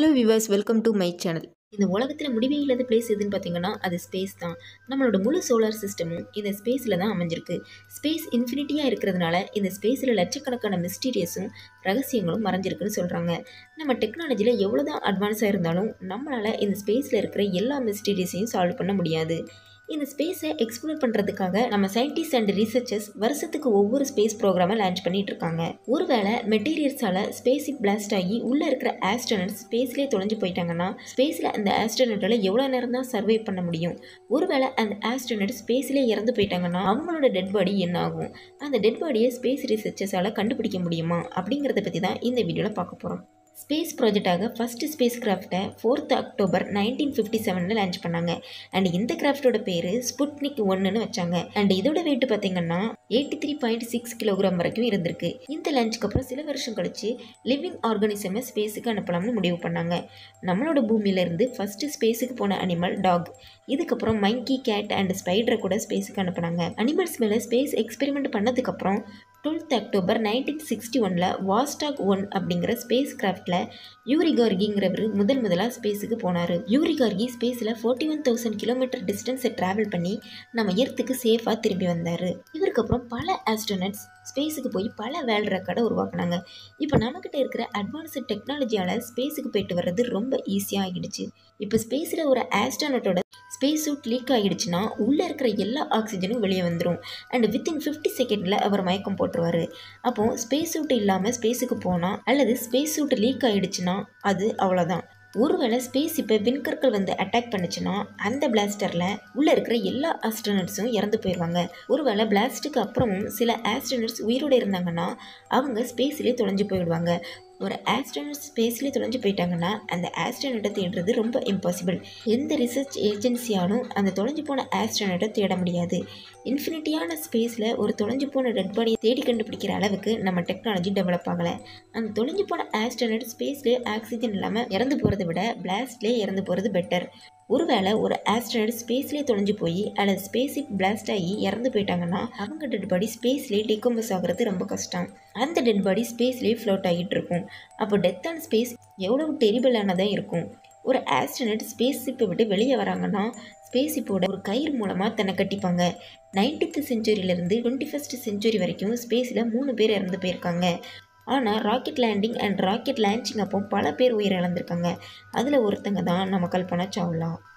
hello viewers welcome to my channel இந்த உலகத்தில் முடிவே இல்லாத பிளேஸ் எதுன்னு பார்த்தீங்கன்னா அது ஸ்பேஸ் தான் நம்மளோட முழு சோலார் சிஸ்டமும் இந்த ஸ்பேஸில் தான் அமைஞ்சிருக்கு ஸ்பேஸ் இன்ஃபினிட்டியாக இருக்கிறதுனால இந்த ஸ்பேஸில் லட்சக்கணக்கான மிஸ்டீரியஸும் ரகசியங்களும் மறைஞ்சிருக்குன்னு சொல்கிறாங்க நம்ம டெக்னாலஜியில் எவ்வளோ தான் அட்வான்ஸாக இருந்தாலும் நம்மளால் இந்த ஸ்பேஸில் இருக்கிற எல்லா மிஸ்டீரியஸையும் சால்வ் பண்ண முடியாது இந்த ஸ்பேஸை எக்ஸ்ப்ளோர் பண்ணுறதுக்காக நம்ம சயின்டிஸ்ட் அண்ட் ரிசர்ச்சர்ஸ் வருஷத்துக்கு ஒவ்வொரு ஸ்பேஸ் ப்ரோக்ராமை லான்ச் பண்ணிட்டு இருக்காங்க ஒருவேளை மெட்டீரியல்ஸால் ஸ்பேஸிக் பிளாஸ்ட் ஆகி உள்ளே இருக்கிற ஆஸ்ட்ரோனட்ஸ் ஸ்பேஸ்லேயே தொலைஞ்சு போயிட்டாங்கன்னா ஸ்பேஸில் அந்த ஆஸ்ட்ரோனட்டால் எவ்வளோ நேரம் தான் சர்வை பண்ண முடியும் ஒருவேளை அந்த ஆஸ்ட்ரோனட் ஸ்பேஸ்லேயே இறந்து போயிட்டாங்கன்னா அவங்களோட டெட் பாடி என்ன ஆகும் அந்த டெட் பாடியை ஸ்பேஸ் ரிசர்ச்சர்ஸால் கண்டுபிடிக்க முடியுமா அப்படிங்கிறத பற்றி தான் இந்த வீடியோவில் பார்க்க போகிறோம் ஸ்பேஸ் ப்ராஜெக்டாக ஃபஸ்ட்டு ஸ்பேஸ் கிராஃப்டை ஃபோர்த் அக்டோபர் நைன்டீன் ஃபிஃப்டி செவனில் லான்ச் பண்ணாங்க அண்ட் இந்த கிராஃப்டோட பேர் ஸ்புட்னிக் ஒன்றுன்னு வச்சாங்க அண்ட் இதோட வெயிட் பார்த்தீங்கன்னா eighty three point six kilogram வரைக்கும் இருந்திருக்கு இந்த லான்ச்சுக்கு அப்புறம் சில வருஷம் கழிச்சு லிவிங் ஆர்கானிசமை ஸ்பேஸுக்கு அனுப்பலாம்னு முடிவு பண்ணாங்க நம்மளோட பூமியிலேருந்து ஃபஸ்ட்டு ஸ்பேஸுக்கு போன அனிமல் டாக் இதுக்கப்புறம் மைக்கி கேட் அண்ட் ஸ்பைடரை கூட ஸ்பேஸுக்கு அனுப்புனாங்க அனிமல்ஸ் மேலே ஸ்பேஸ் எக்ஸ்பெரிமெண்ட் பண்ணதுக்கப்புறம் டுவெல்த் அக்டோபர் நைன்டீன் சிக்ஸ்டி ஒனில் வாஸ்டாக் ஒன் அப்படிங்கிற ஸ்பேஸ் கிராஃப்டில் யூரி கார்கிங்கிறவர் முதல் முதலாக ஸ்பேஸுக்கு போனார் யூரி கார்கி ஸ்பேஸில் ஃபோர்ட்டி ஒன் தௌசண்ட் கிலோமீட்டர் டிஸ்டன்ஸை ட்ராவல் பண்ணி நம்ம எர்த்துக்கு சேஃபாக திரும்பி வந்தார் இவருக்கு அப்புறம் பல ஆஸ்ட்ரோனட்ஸ் ஸ்பேஸுக்கு போய் பல வேர்ல்டு ரெக்கார்டை உருவாக்குனாங்க இப்போ நம்மக்கிட்ட இருக்கிற அட்வான்ஸ்டு டெக்னாலஜியால் ஸ்பேஸுக்கு போயிட்டு வர்றது ரொம்ப ஈஸியாக ஆகிடுச்சு இப்போ ஸ்பேஸில் ஒரு ஆஸ்ட்ரோனட்டோட ஸ்பேஸ் சூட் லீக் ஆகிடுச்சுன்னா உள்ளே இருக்கிற எல்லா ஆக்சிஜனும் வெளியே வந்துடும் அண்ட் வித்தின் ஃபிஃப்டி செகண்டில் அவர் மயக்கம் போட்டுருவார் அப்போது ஸ்பேஸ் சூட் இல்லாமல் ஸ்பேஸுக்கு போனால் அல்லது ஸ்பேஸ் சூட் லீக் ஆகிடுச்சுன்னா அது அவ்வளோதான் ஒருவேளை ஸ்பேஸ் இப்போ விண்கற்கள் வந்து அட்டாக் பண்ணுச்சுன்னா அந்த பிளாஸ்டரில் உள்ளே இருக்கிற எல்லா ஆஸ்ட்ரோனட்ஸும் இறந்து போயிடுவாங்க ஒருவேளை பிளாஸ்ட்டுக்கு அப்புறமும் சில ஆஸ்ட்ரோனட்ஸ் உயிரோடு இருந்தாங்கன்னா அவங்க ஸ்பேஸ்லேயே தொலைஞ்சு போயிடுவாங்க ஒரு ஆஸ்ட்ரோனட் ஸ்பேஸ்லேயே தொலைஞ்சு போயிட்டாங்கன்னா அந்த ஆஸ்ட்ரோனட்டை தேடுறது ரொம்ப இம்பாசிபிள் எந்த ரிசர்ச் ஏஜென்சியாலும் அந்த தொலைஞ்சு போன ஆஸ்ட்ரோனட்டை தேட முடியாது இன்ஃபினிட்டியான ஸ்பேஸில் ஒரு தொலைஞ்சு போன டெட் பாடியை தேடி கண்டுபிடிக்கிற அளவுக்கு நம்ம டெக்னாலஜி டெவலப் ஆகலை அந்த தொலைஞ்சு போன ஆஸ்ட்ரோனட் ஸ்பேஸ்லேயே ஆக்சிஜன் இல்லாமல் இறந்து போகிறத விட பிளாஸ்ட்லேயே இறந்து போகிறது பெட்டர் ஒருவேளை ஒரு ஆஸ்ட்ராய்டு ஸ்பேஸ்லேயே தொலைஞ்சு போய் அல்லது ஸ்பேஸிக் பிளாஸ்ட் ஆகி இறந்து போயிட்டாங்கன்னா அவங்க டெட் பாடி ஸ்பேஸ்லேயே டிகம்போஸ் ஆகிறது ரொம்ப கஷ்டம் அந்த டெட் பாடி ஸ்பேஸ்லேயே ஃப்ளோட் ஆகிட்டு இருக்கும் அப்போ டெத் அண்ட் ஸ்பேஸ் எவ்வளவு டெரிபிளானதாக இருக்கும் ஒரு ஆஸ்ட்ரனட் ஸ்பேஸ் ஷிப்பை விட்டு வெளியே வராங்கன்னா ஸ்பேஸ் ஷிப்போட ஒரு கயிறு மூலமாக தன்னை கட்டிப்பாங்க நைன்டீன்த் செஞ்சுரியிலேருந்து டுவெண்ட்டி ஃபஸ்ட் செஞ்சுரி வரைக்கும் ஸ்பேஸில் மூணு பேர் இறந்து போயிருக்காங்க ஆனால் rocket landing and rocket launching அப்போ பல பேர் உயிரிழந்திருக்காங்க அதில் ஒருத்தங்க தான் நம்ம கல்பனா சாவ்லா